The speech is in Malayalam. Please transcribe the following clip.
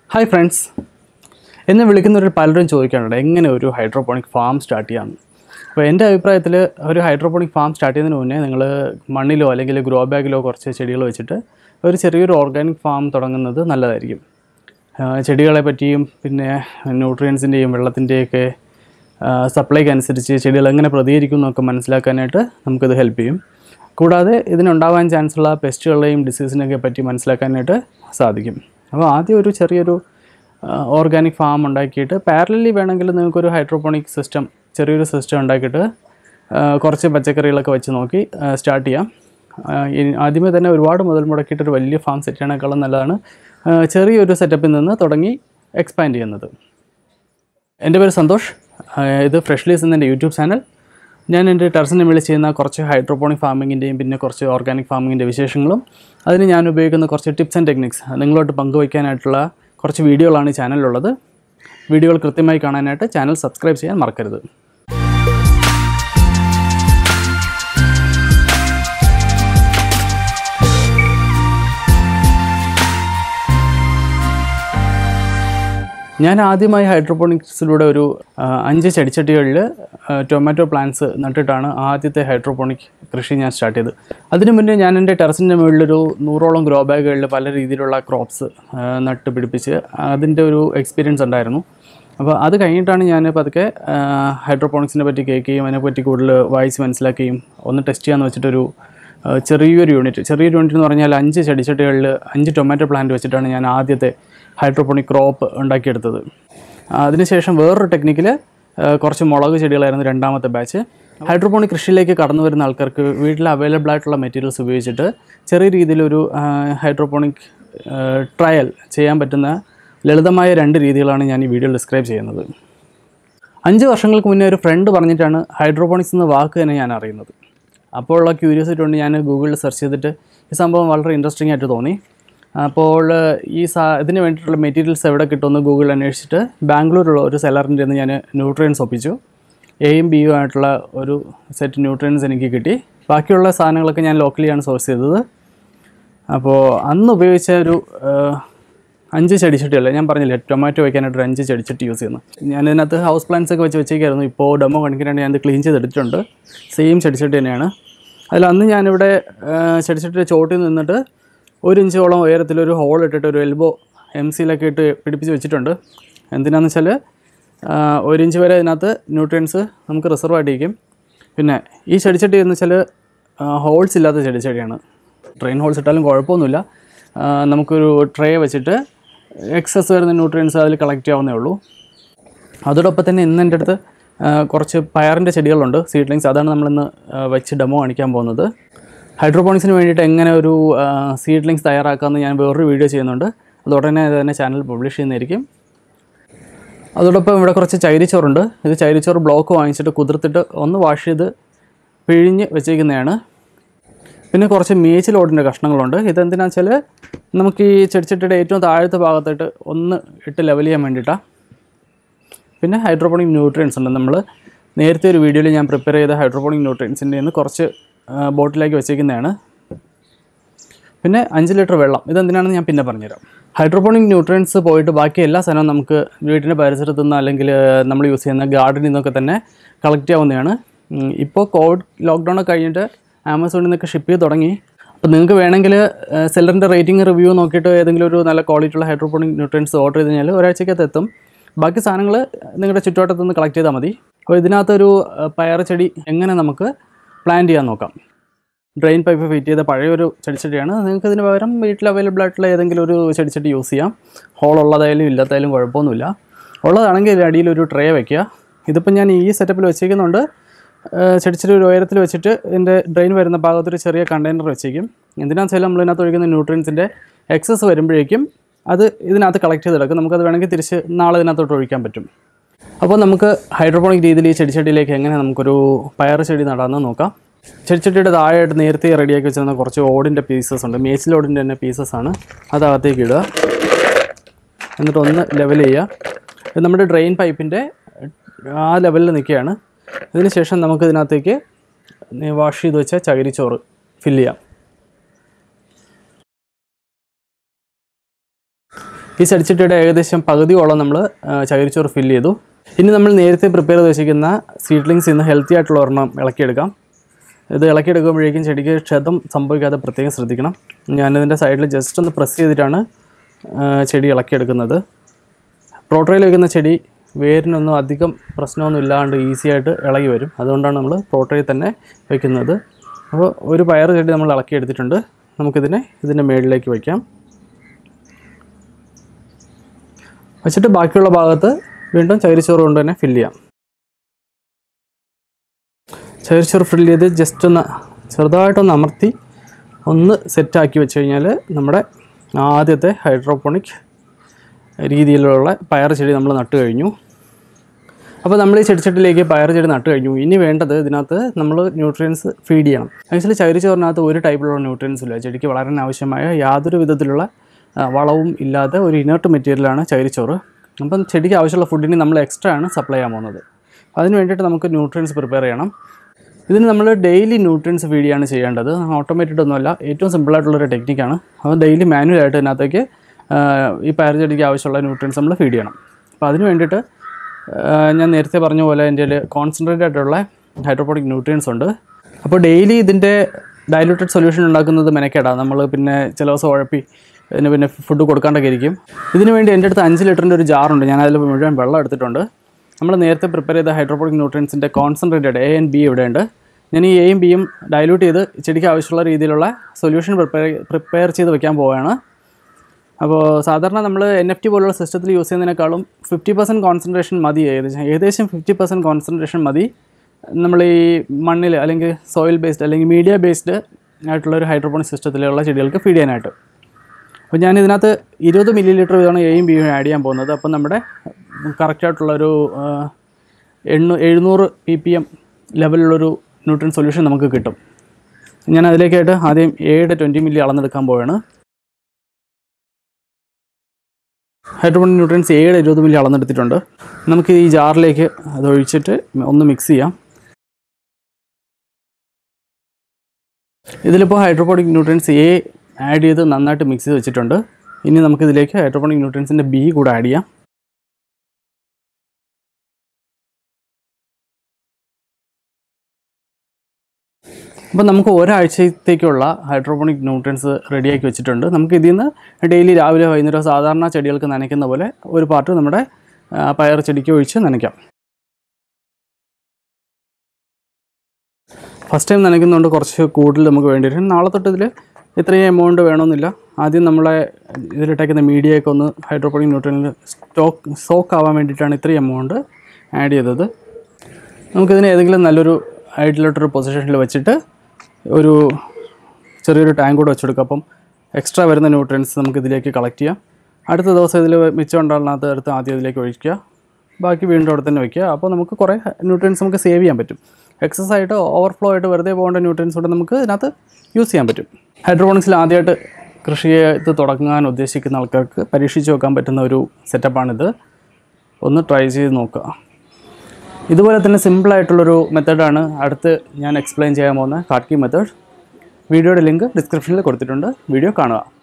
ഹായ് ഫ്രണ്ട്സ് എന്നെ വിളിക്കുന്നവർ പലരും ചോദിക്കാറുണ്ട് എങ്ങനെ ഒരു ഹൈഡ്രോപോണിക് ഫാം സ്റ്റാർട്ട് ചെയ്യാം അപ്പോൾ എൻ്റെ അഭിപ്രായത്തിൽ ഒരു ഹൈഡ്രോപോണിക് ഫാം സ്റ്റാർട്ട് ചെയ്യുന്നതിന് മുന്നേ നിങ്ങൾ മണ്ണിലോ അല്ലെങ്കിൽ ഗ്രോ ബാഗിലോ കുറച്ച് ചെടികൾ വെച്ചിട്ട് ഒരു ചെറിയൊരു ഓർഗാനിക് ഫാം തുടങ്ങുന്നത് നല്ലതായിരിക്കും ആ, ചെടികളെ പറ്റിയും പിന്നെ ന്യൂട്രിയൻസിൻ്റെയും വെള്ളത്തിൻ്റെയൊക്കെ സപ്ലൈക്ക് അനുസരിച്ച് ചെടികൾ എങ്ങനെ പ്രതികരിക്കും എന്നൊക്കെ മനസ്സിലാക്കാനായിട്ട് നമുക്കിത് ഹെൽപ്പ് ചെയ്യും കൂടാതെ ഇതിനുണ്ടാവാൻ ചാൻസ് ഉള്ള പെസ്റ്റുകളെയും ഡിസീസിനെയൊക്കെ പറ്റി മനസ്സിലാക്കാനായിട്ട് സാധിക്കും അപ്പോൾ ആദ്യം ഒരു ചെറിയൊരു ഓർഗാനിക് ഫാം ഉണ്ടാക്കിയിട്ട് പാരലലി വേണമെങ്കിൽ നിങ്ങൾക്കൊരു ഹൈഡ്രോപോണിക് സിസ്റ്റം ചെറിയൊരു സിസ്റ്റം ഉണ്ടാക്കിയിട്ട് ആ, കുറച്ച് പച്ചക്കറികളൊക്കെ വെച്ച് നോക്കി സ്റ്റാർട്ട് ചെയ്യാം ആ, ഇനി ആദ്യമേ തന്നെ ഒരുപാട് മുതൽ മുടക്കിയിട്ട് ഒരു വലിയ ഫാം സെറ്റ് ചെയ്യണേക്കാളും നല്ലതാണ് ആ, ചെറിയൊരു സെറ്റപ്പിൽ നിന്ന് തുടങ്ങി എക്സ്പാൻഡ് ചെയ്യുന്നത് എൻ്റെ പേര് സന്തോഷ് ആ, ഇത് ഫ്രഷ്ലീസ് എന്ന എൻ്റെ യൂട്യൂബ് ചാനൽ ഞാൻ എൻ്റെ ടെറസിന് മുകളിൽ ചെയ്യുന്ന കുറച്ച് ഹൈഡ്രോപോണിക് ഫാമിങ്ങിൻ്റെയും പിന്നെ കുറച്ച് ഓർഗാനിക് ഫാമിങ്ങിൻ്റെ വിശേഷങ്ങളും അതിന് ഞാൻ ഉപയോഗിക്കുന്ന കുറച്ച് ടിപ്സ് ആൻഡ് ടെക്നിക്സ് നിങ്ങളോട്ട് പങ്കുവയ്ക്കാനായിട്ടുള്ള കുറച്ച് വീഡിയോകളാണ് ഈ ചാനലിലുള്ളത് വീഡിയോകൾ കൃത്യമായി കാണാനായിട്ട് ചാനൽ സബ്സ്ക്രൈബ് ചെയ്യാൻ മറക്കരുത് ഞാൻ ആദ്യമായി ഹൈഡ്രോപോണിക്സിലൂടെ ഒരു ആ, അഞ്ച് ചെടിച്ചട്ടികളിൽ ടൊമാറ്റോ പ്ലാന്റ്സ് നട്ടിട്ടാണ് ആദ്യത്തെ ഹൈഡ്രോപോണിക് കൃഷി ഞാൻ സ്റ്റാർട്ട് ചെയ്തത് അതിനു മുന്നേ ഞാൻ എൻ്റെ ടെറസിൻ്റെ മുകളിലൊരു നൂറോളം ഗ്രോ ബാഗുകളിൽ പല രീതിയിലുള്ള ക്രോപ്സ് നട്ട് പിടിപ്പിച്ച് അതിൻ്റെ ഒരു എക്സ്പീരിയൻസ് ഉണ്ടായിരുന്നു അപ്പോൾ അത് കഴിഞ്ഞിട്ടാണ് ഞാൻ പതുക്കെ ഹൈഡ്രോപോണിക്സിനെ പറ്റി കേൾക്കുകയും അതിനെപ്പറ്റി കൂടുതൽ വായിച്ച് മനസ്സിലാക്കുകയും ഒന്ന് ടെസ്റ്റ് ചെയ്യാമെന്ന് വെച്ചിട്ടൊരു ആ, ചെറിയൊരു യൂണിറ്റ് ചെറിയൊരു യൂണിറ്റ് എന്ന് പറഞ്ഞാൽ അഞ്ച് ചെടിച്ചട്ടികളിൽ അഞ്ച് ടൊമാറ്റോ പ്ലാന്റ് വെച്ചിട്ടാണ് ഞാൻ ആദ്യത്തെ ഹൈഡ്രോപോണിക് ക്രോപ്പ് ഉണ്ടാക്കിയെടുത്തത് ആ, അതിനുശേഷം വേറൊരു ടെക്നിക്കിൽ കുറച്ച് മുളക് ചെടികളായിരുന്നു രണ്ടാമത്തെ ബാച്ച് ഹൈഡ്രോപോണിക് കൃഷിയിലേക്ക് കടന്നു വരുന്ന ആൾക്കാർക്ക് വീട്ടിൽ അവൈലബിൾ ആയിട്ടുള്ള മെറ്റീരിയൽസ് ഉപയോഗിച്ചിട്ട് ചെറിയ രീതിയിലൊരു ഹൈഡ്രോപോണിക് ട്രയൽ ചെയ്യാൻ പറ്റുന്ന ലളിതമായ രണ്ട് രീതികളാണ് ഞാൻ ഈ വീഡിയോയിൽ ഡിസ്ക്രൈബ് ചെയ്യുന്നത് അഞ്ച് വർഷങ്ങൾക്ക് മുന്നേ ഒരു ഫ്രണ്ട് പറഞ്ഞിട്ടാണ് ഹൈഡ്രോപോണിക്സ് എന്ന വാക്ക് തന്നെ ഞാൻ അറിയുന്നത് അപ്പോൾ ഉള്ള ക്യൂരിയോസിറ്റി കൊണ്ട് ഞാൻ ഗൂഗിളിൽ സെർച്ച് ചെയ്തിട്ട് ഈ സംഭവം വളരെ ഇൻട്രസ്റ്റിംഗ് ആയിട്ട് തോന്നി അപ്പോൾ ഈ സാ ഇതിന് വേണ്ടിയിട്ടുള്ള മെറ്റീരിയൽസ് എവിടെ കിട്ടുമെന്ന് ഗൂഗിളിൽ അന്വേഷിച്ചിട്ട് ബാംഗ്ലൂരുള്ള ഒരു സെലറിൻ്റെ നിന്ന് ഞാൻ ന്യൂട്രിയൻസ് ഒപ്പിച്ചു എയും ബിയും ആയിട്ടുള്ള ഒരു സെറ്റ് ന്യൂട്രിയൻസ് എനിക്ക് കിട്ടി ബാക്കിയുള്ള സാധനങ്ങളൊക്കെ ഞാൻ ലോക്കലിയാണ് സോഴ്സ് ചെയ്തത് അപ്പോൾ അന്ന് ഉപയോഗിച്ച ഒരു ആ, അഞ്ച് ചെടിച്ചട്ടിയല്ല ഞാൻ പറഞ്ഞില്ലേ ടൊമാറ്റോ വയ്ക്കാനായിട്ട് ഒരു അഞ്ച് ചെടിച്ചട്ടി യൂസ് ചെയ്യുന്നു ഞാൻ ഇതിനകത്ത് ഹൗസ് പ്ലാന്റ്സ് ഒക്കെ വെച്ച് വെച്ചേക്കായിരുന്നു ഇപ്പോൾ ഡെമോ കാണിക്കാനായിട്ട് ഞാൻ ഇത് ക്ലീൻ ചെയ്തെടുത്തിട്ടുണ്ട് സെയിം ചെടിച്ചട്ടി തന്നെയാണ് അതിൽ അന്ന് ഞാനിവിടെ ആ, ചെടിച്ചട്ടിയുടെ ചോട്ടിൽ നിന്നിട്ട് ഒരു ഇഞ്ചോളം ഉയരത്തിലൊരു ഹോൾ ഇട്ടിട്ട് ഒരു എൽബോ എം സിയിലൊക്കെ ഇട്ട് പിടിപ്പിച്ച് വെച്ചിട്ടുണ്ട് എന്തിനാന്ന് വെച്ചാൽ ആ, ഒരു ഇഞ്ച് വരെ ഇതിനകത്ത് ന്യൂട്രിയൻസ് നമുക്ക് റിസർവ് ആയിട്ടിരിക്കും പിന്നെ ഈ ചെടിച്ചട്ടി എന്ന് വെച്ചാൽ ഹോൾസ് ഇല്ലാത്ത ചെടിച്ചട്ടിയാണ് ട്രെയിൻ ഹോൾസ് ഇട്ടാലും കുഴപ്പമൊന്നുമില്ല ആ, നമുക്കൊരു ട്രേ വെച്ചിട്ട് എക്സസ് വരുന്ന ന്യൂട്രിയൻസ് അതിൽ കളക്ട് ചെയ്യാവുന്നേ ഉള്ളൂ അതോടൊപ്പം തന്നെ ഇന്ന് എൻ്റെ അടുത്ത് ആ, കുറച്ച് പയറിൻ്റെ ചെടികളുണ്ട് സീഡ്ലിങ്സ് അതാണ് നമ്മളിന്ന് ആ, വെച്ച് ഡെമോ കാണിക്കാൻ പോകുന്നത് ഹൈഡ്രോപോണിക്സിന് വേണ്ടിയിട്ട് എങ്ങനെ ഒരു സീഡ്ലിങ്സ് തയ്യാറാക്കാമെന്ന് ഞാൻ വേറൊരു വീഡിയോ ചെയ്യുന്നുണ്ട് അത് ഉടനെ തന്നെ ചാനൽ പബ്ലിഷ് ചെയ്യുന്നതായിരിക്കും അതോടൊപ്പം ഇവിടെ കുറച്ച് ചൈരിച്ചോറുണ്ട് ഇത് ചൈരിച്ചോറ് ബ്ലോക്ക് വാങ്ങിച്ചിട്ട് കുതിർത്തിട്ട് ഒന്ന് വാഷ് ചെയ്ത് പിഴിഞ്ഞ് വെച്ചേക്കുന്നതാണ് പിന്നെ കുറച്ച് മേച്ചിലോടിൻ്റെ കഷ്ണങ്ങളുണ്ട് ഇതെന്തിനാന്ന് വെച്ചാൽ നമുക്ക് ഈ ചെടിച്ചട്ടിയുടെ ഏറ്റവും താഴത്തെ ഭാഗത്തായിട്ട് ഒന്ന് ഇട്ട് ലെവൽ ചെയ്യാൻ വേണ്ടിയിട്ടാണ് പിന്നെ ഹൈഡ്രോപോണിക് ന്യൂട്രിയൻസ് ഉണ്ട് നമ്മൾ നേരത്തെ ഒരു വീഡിയോയിൽ ഞാൻ പ്രിപ്പയർ ചെയ്ത ഹൈഡ്രോപോണിക് ന്യൂട്രിയൻസിൻ്റെ നിന്ന് കുറച്ച് ബോട്ടിലേക്ക് വെച്ചേക്കുന്നതാണ് പിന്നെ അഞ്ച് ലിറ്റർ വെള്ളം ഇതെന്തിനാണെന്ന് ഞാൻ പിന്നെ പറഞ്ഞുതരാം ഹൈഡ്രോപോണിക് ന്യൂട്രിയൻസ് പോയിട്ട് ബാക്കി എല്ലാ സാധനവും നമുക്ക് വീടിൻ്റെ പരിസരത്തു നിന്ന് അല്ലെങ്കിൽ നമ്മൾ യൂസ് ചെയ്യുന്ന ഗാർഡനിൽ നിന്നൊക്കെ തന്നെ കളക്ട് ചെയ്യാവുന്നതാണ് ഉം, ഇപ്പോൾ കോവിഡ് ലോക്ക്ഡൗൺ ഒക്കെ കഴിഞ്ഞിട്ട് ആമസോണിൽ നിന്നൊക്കെ ഷിപ്പ് ചെയ്ത് തുടങ്ങി അപ്പോൾ നിങ്ങൾക്ക് വേണമെങ്കിൽ സെല്ലറിൻ്റെ റേറ്റിംഗ് റിവ്യൂ നോക്കിയിട്ട് ഏതെങ്കിലും ഒരു നല്ല ക്വാളിറ്റി ഉള്ള ഹൈഡ്രോപോണിക് ന്യൂട്രിയൻസ് ഓർഡർ ചെയ്ത് കഴിഞ്ഞാൽ ഒരാഴ്ചക്കകത്ത് എത്തും ബാക്കി സാധനങ്ങൾ നിങ്ങളുടെ ചുറ്റുവട്ടത്തു നിന്ന് കളക്ട് ചെയ്താൽ മതി അപ്പോൾ ഇതിനകത്തൊരു ഏഹ്, പയർ ചെടി എങ്ങനെ നമുക്ക് പ്ലാൻ ചെയ്യാൻ നോക്കാം ഡ്രെയിൻ പൈപ്പ് ഫിറ്റ് ചെയ്ത പഴയൊരു ചെടിച്ചട്ടിയാണ് നിങ്ങൾക്ക് ഇതിന് പകരം വീട്ടിൽ അവൈലബിൾ ആയിട്ടുള്ള ഏതെങ്കിലും ഒരു ചെടിച്ചട്ടി യൂസ് ചെയ്യാം ഹോൾ ഉള്ളതായാലും ഇല്ലാത്തതായാലും കുഴപ്പമൊന്നുമില്ല ഉള്ളതാണെങ്കിൽ ഇതിൻ്റെ അടിയിൽ ഒരു ട്രേ വെക്കുക ഇതിപ്പോൾ ഞാൻ ഈ സെറ്റപ്പിൽ വെച്ചേക്കുന്നുണ്ട് ഏഹ് ചെടിച്ചട്ടി ഒരു ഉയരത്തിൽ വെച്ചിട്ട് ഇതിൻ്റെ ഡ്രെയിൻ വരുന്ന ഭാഗത്തൊരു ചെറിയ കണ്ടെയ്നർ വെച്ചേക്കും എന്തിനാണെന്ന് വെച്ചാൽ നമ്മൾ ഇതിനകത്ത് ഒഴിക്കുന്ന ന്യൂട്രിയൻസിൻ്റെ എക്സസ് വരുമ്പോഴേക്കും അത് ഇതിനകത്ത് കളക്ട് ചെയ്തെടുക്കും നമുക്കത് വേണമെങ്കിൽ തിരിച്ച് നാളെ ഇതിനകത്തോട്ട് ഒഴിക്കാൻ പറ്റും അപ്പോൾ നമുക്ക് ഹൈഡ്രോപോണിക് രീതിയിൽ ഈ ചെടിച്ചട്ടിയിലേക്ക് എങ്ങനെ നമുക്കൊരു പയർ ചെടി നടാമെന്ന് നോക്കാം ചെടിച്ചട്ടിയുടെ താഴെയായിട്ട് നേരത്തെ റെഡിയാക്കി വെച്ചിരുന്ന കുറച്ച് ഓടിൻ്റെ പീസസ് ഉണ്ട് മേച്ചിൽ ഓടിൻ്റെ തന്നെ പീസസ് ആണ് അത് അകത്തേക്ക് ഇടുക എന്നിട്ട് ഒന്ന് ലെവൽ ചെയ്യുക ഇത് നമ്മുടെ ഡ്രെയിൻ പൈപ്പിൻ്റെ ആ ലെവലിൽ നിൽക്കുകയാണ് ഇതിന് ശേഷം നമുക്ക് ഇതിനകത്തേക്ക് വാഷ് ചെയ്ത് വെച്ച ചകിരിച്ചോറ് ഫില്ല് ചെയ്യാം ഈ ചെടിച്ചട്ടിയുടെ ഏകദേശം പകുതിയോളം നമ്മൾ ചകിരിച്ചോറ് ഫില്ല് ചെയ്തു ഇനി നമ്മൾ നേരത്തെ പ്രിപ്പയർ ചെയ്ത് വെച്ചിരിക്കുന്ന സീഡ്ലിങ്സിൽ നിന്ന് ഹെൽത്തി ആയിട്ടുള്ള ഒരെണ്ണം ഇളക്കിയെടുക്കാം ഇത് ഇളക്കിയെടുക്കുമ്പോഴേക്കും ചെടിക്ക് ക്ഷതം സംഭവിക്കാതെ പ്രത്യേകം ശ്രദ്ധിക്കണം ഞാനിതിൻ്റെ സൈഡിൽ ജസ്റ്റ് ഒന്ന് പ്രസ് ചെയ്തിട്ടാണ് ആ, ചെടി ഇളക്കിയെടുക്കുന്നത് പ്രോട്രയിൽ വയ്ക്കുന്ന ചെടി വേരിനൊന്നും അധികം പ്രശ്നമൊന്നും ഇല്ലാണ്ട് ഈസി ആയിട്ട് ഇളകി വരും അതുകൊണ്ടാണ് നമ്മൾ പ്രോട്രയിൽ തന്നെ വയ്ക്കുന്നത് അപ്പോൾ ഒരു പയർ ചെടി നമ്മൾ ഇളക്കിയെടുത്തിട്ടുണ്ട് നമുക്കിതിനെ ഇതിൻ്റെ മേളിലേക്ക് വയ്ക്കാം വെച്ചിട്ട് ബാക്കിയുള്ള ഭാഗത്ത് വീണ്ടും ചകിരിച്ചോറ് കൊണ്ട് തന്നെ ഫില്ല് ചെയ്യാം ചകിരിച്ചോറ് ഫില്ല് ചെയ്ത് ജസ്റ്റ് ഒന്ന് ചെറുതായിട്ടൊന്ന് അമർത്തി ഒന്ന് സെറ്റാക്കി വെച്ച് കഴിഞ്ഞാൽ നമ്മുടെ ആദ്യത്തെ ഹൈഡ്രോപോണിക് രീതിയിലുള്ള പയർ ചെടി നമ്മൾ നട്ടു കഴിഞ്ഞു അപ്പോൾ നമ്മൾ ഈ ചെടിച്ചട്ടിലേക്ക് പയർ ചെടി നട്ടു കഴിഞ്ഞു ഇനി വേണ്ടത് ഇതിനകത്ത് നമ്മൾ ന്യൂട്രിയൻസ് ഫീഡ് ചെയ്യണം ആക്ച്വലി ചകിരിച്ചോറിനകത്ത് ഒരു ടൈപ്പിലുള്ള ന്യൂട്രിയൻസ് ഇല്ല ചെടിക്ക് വളരാൻ ആവശ്യമായ യാതൊരു വിധത്തിലുള്ള ആ, വളവും ഇല്ലാത്ത ഒരു ഇനർട്ട് മെറ്റീരിയലാണ് ചകിരിച്ചോറ് അപ്പം ചെടിക്ക് ആവശ്യമുള്ള ഫുഡിന് നമ്മൾ എക്സ്ട്രാ ആണ് സപ്ലൈ ചെയ്യാൻ പോകുന്നത് അതിന് വേണ്ടിയിട്ട് നമുക്ക് ന്യൂട്രിയൻസ് പ്രിപ്പയർ ചെയ്യണം ഇതിന് നമ്മൾ ഡെയിലി ന്യൂട്രിയൻസ് ഫീഡ് ചെയ്യാണ് ചെയ്യേണ്ടത് ഓട്ടോമേറ്റഡ് ഒന്നുമല്ല ഏറ്റവും സിമ്പിളായിട്ടുള്ളൊരു ടെക്നിക്കാണ് അപ്പോൾ ഡെയിലി മാനുവലായിട്ട് ഇതിനകത്തേക്ക് ആ, ഈ പയർ ചെടിക്ക് ആവശ്യമുള്ള ന്യൂട്രിയൻസ് നമ്മൾ ഫീഡ് ചെയ്യണം അപ്പോൾ അതിന് വേണ്ടിയിട്ട് ആ, ഞാൻ നേരത്തെ പറഞ്ഞ പോലെ എൻ്റെ കോൺസെൻട്രേറ്റ് ആയിട്ടുള്ള ഹൈഡ്രോപോണിക് ന്യൂട്രിയൻസ് ഉണ്ട് അപ്പോൾ ഡെയിലി ഇതിൻ്റെ ഡയലൂട്ടഡ് സൊല്യൂഷൻ ഉണ്ടാക്കുന്നത് മെനക്കേടാണ് നമ്മൾ പിന്നെ ചില ദിവസം ഉഴപ്പി ഇതിന് പിന്നെ ഫുഡ് കൊടുക്കാണ്ടൊക്കെ ഇരിക്കും ഇതിന് വേണ്ടി എൻ്റെ അടുത്ത് അഞ്ച് ലിറ്ററിൻ്റെ ഒരു ജാറുണ്ട് ഞാൻ അതിൽ മുഴുവൻ വെള്ളം എടുത്തിട്ടുണ്ട് നമ്മൾ നേരത്തെ പ്രിപ്പയർ ചെയ്ത ഹൈഡ്രോപോണിക് ന്യൂട്രിയൻസിൻ്റെ കോൺസെൻട്രേറ്റഡ് എ ആൻഡ് ബി ഇവിടെയുണ്ട് ഞാൻ ഈ എയും ബിയും ഡയലൂട്ട് ചെയ്ത് ചെടിക്ക് ആവശ്യമുള്ള രീതിയിലുള്ള സൊല്യൂഷൻ പ്രിപ്പയർ പ്രിപ്പയർ ചെയ്ത് വെക്കാൻ പോവുകയാണ് അപ്പോൾ സാധാരണ നമ്മൾ എൻ എഫ് ടി പോലുള്ള സിസ്റ്റത്തിൽ യൂസ് ചെയ്യുന്നതിനേക്കാളും ഫിഫ്റ്റി പെർസെൻറ്റ് കോൺസെൻട്രേഷൻ മതി ഏകദേശം ഏകദേശം ഫിഫ്റ്റി പെർസെൻറ്റ് കോൺസെൻട്രേഷൻ മതി നമ്മൾ ഈ മണ്ണിൽ അല്ലെങ്കിൽ സോയിൽ ബേസ്ഡ് അല്ലെങ്കിൽ മീഡിയ ബേസ്ഡ് ആയിട്ടുള്ള ഒരു ഹൈഡ്രോപോണിക് സിസ്റ്റത്തിലുള്ള ചെടികൾക്ക് ഫീഡ് ചെയ്യാനായിട്ട് അപ്പോൾ ഞാൻ ഇതിനകത്ത് ഇരുപത് മില്ലി ലിറ്റർ വീതമാണ് എയും ബിയും ആഡ് ചെയ്യാൻ പോകുന്നത് അപ്പം നമ്മുടെ കറക്റ്റായിട്ടുള്ളൊരു എണ്ണൂ എഴുന്നൂറ് പി പി എം ലെവലിലുള്ളൊരു ന്യൂട്രിയൻ സൊല്യൂഷൻ നമുക്ക് കിട്ടും ഞാൻ അതിലേക്കായിട്ട് ആദ്യം ഏഴ് ട്വൻറ്റി മില്ലി അളന്നെടുക്കാൻ പോവുകയാണ് ഹൈഡ്രോപോണിക് ന്യൂട്രിയൻസ് ഏഴ് ഇരുപത് മില്ലി അളന്നെടുത്തിട്ടുണ്ട് നമുക്ക് ഈ ജാറിലേക്ക് അത് ഒഴിച്ചിട്ട് ഒന്ന് മിക്സ് ചെയ്യാം ഇതിലിപ്പോൾ ഹൈഡ്രോപോണിക് ന്യൂട്രിയൻസ് എ ആഡ് ചെയ്ത് നന്നായിട്ട് മിക്സ് ചെയ്ത് വെച്ചിട്ടുണ്ട് ഇനി നമുക്കിതിലേക്ക് ഹൈഡ്രോപോണിക് ന്യൂട്രിയൻസിൻ്റെ ബി കൂടെ ആഡ് ചെയ്യാം അപ്പോൾ നമുക്ക് ഒരാഴ്ചത്തേക്കുള്ള ഹൈഡ്രോപോണിക് ന്യൂട്രിയൻസ് റെഡിയാക്കി വെച്ചിട്ടുണ്ട് നമുക്ക് ഇതിൽ നിന്ന് ഡെയിലി രാവിലെ വൈകുന്നേരം സാധാരണ ചെടികൾക്ക് നനയ്ക്കുന്ന പോലെ ഒരു പാർട്ട് നമ്മുടെ ആ, പയർ ചെടിക്ക് ഒഴിച്ച് നനയ്ക്കാം ഫസ്റ്റ് ടൈം നനയ്ക്കുന്നതുകൊണ്ട് കുറച്ച് കൂടുതൽ നമുക്ക് വേണ്ടി വരും നാളെ തൊട്ട് ഇതിൽ ഇത്രയും എമൗണ്ട് വേണമെന്നില്ല ആദ്യം നമ്മളെ ഇതിലിട്ടേക്കുന്ന മീഡിയയൊക്കെ ഒന്ന് ഹൈഡ്രോപോണിക് ന്യൂട്രിയനിൽ സ്റ്റോക്ക് സോക്ക് ആവാൻ വേണ്ടിയിട്ടാണ് ഇത്രയും എമൗണ്ട് ആഡ് ചെയ്തത് നമുക്കിതിന് ഏതെങ്കിലും നല്ലൊരു ഐഡിലോട്ടൊരു പൊസിഷനിൽ വെച്ചിട്ട് ഒരു ചെറിയൊരു ടാങ്ക് കൂടെ വെച്ചെടുക്കാം അപ്പം എക്സ്ട്രാ വരുന്ന ന്യൂട്രിയൻസ് നമുക്ക് ഇതിലേക്ക് കളക്ട് ചെയ്യാം അടുത്ത ദിവസം ഇതിൽ മിച്ചം ഉണ്ടാകുന്നതിനകത്ത് എടുത്ത് ആദ്യം ഇതിലേക്ക് ഒഴിക്കുക ബാക്കി വീണ്ടും അവിടെ തന്നെ വയ്ക്കുക അപ്പോൾ നമുക്ക് കുറേ ന്യൂട്രിയൻസ് നമുക്ക് സേവ് ചെയ്യാൻ പറ്റും എക്സസ് ആയിട്ട് ഓവർഫ്ലോ ആയിട്ട് വെറുതെ പോകേണ്ട ന്യൂട്രിയൻസ് കൂടെ നമുക്ക് ഇതിനകത്ത് യൂസ് ചെയ്യാൻ പറ്റും ഹൈഡ്രോപോണിക്സിൽ ആദ്യമായിട്ട് കൃഷി ചെയ്ത് തുടങ്ങാൻ ഉദ്ദേശിക്കുന്ന ആൾക്കാർക്ക് പരീക്ഷിച്ച് വെക്കാൻ പറ്റുന്ന ഒരു സെറ്റപ്പാണിത് ഒന്ന് ട്രൈ ചെയ്ത് നോക്കുക ഇതുപോലെ തന്നെ സിമ്പിളായിട്ടുള്ളൊരു മെത്തേഡാണ് അടുത്ത് ഞാൻ എക്സ്പ്ലെയിൻ ചെയ്യാൻ പോകുന്ന കാർക്കി മെത്തേഡ് വീഡിയോയുടെ ലിങ്ക് ഡിസ്ക്രിപ്ഷനിൽ കൊടുത്തിട്ടുണ്ട് വീഡിയോ കാണുക